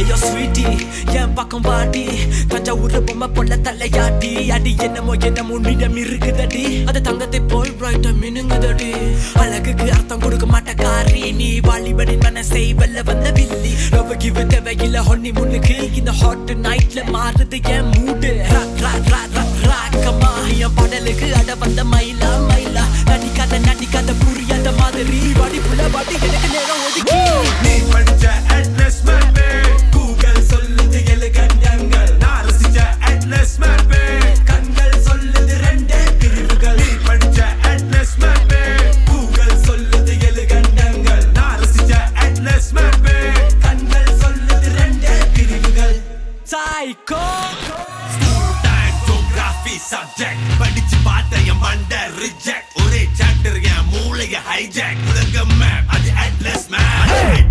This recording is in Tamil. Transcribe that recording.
ஐயோ ஸ்வீட்டி என் பக்கம் வாடி தஞ்சாவூர் பொம்மை பொண்ண தலையாட்டி அடி என்னமோ என்னமோ நீடம் இருக்குதடி அது தங்கத்தை போல் பிரைட்டா மினுங்குதடி அழகுக்கு அர்த்தம் கொடுக்க மாட்டக்காரி நீ வாலிபனின் மனசை வெல்ல வந்த வில்லி ரவகி தேவையில்ல ஹொன்னி முன்னுக்கு இந்த ஹாட் நைட்ல மாறுது என் மூடு ராக்கமா என் பாடலுக்கு அட வந்த மயிலா மயிலா நடிக்காத நடிக்காத புரியாத மாதிரி வாடி புள்ள வாடி எனக்கு நேரம் ஒதுக்கி நீ படிச்ச அட்லஸ் மேப்பே கூகுள் சொல்லுது ஏழு கண்டங்கள் நான் ரசிச்ச அட்லஸ் மேப்பே கண்கள் சொல்லுது ரெண்டே பிரிவுகள் நீ படிச்ச அட்லஸ் மேப்பே கூகுள் சொல்லுது ஏழு கண்டங்கள் நான் ரசிச்ச அட்லஸ் மேப்பே கண்கள் சொல்லுது ரெண்டே பிரிவுகள் Psycho school time geography subject படிச்சு பார்த்த என் மண்ட ரிஜெக்ட் ஒரே சாப்டர் என் மூளைய ஹைஜாக் உலக மேப் அது அட்லஸ் மேப்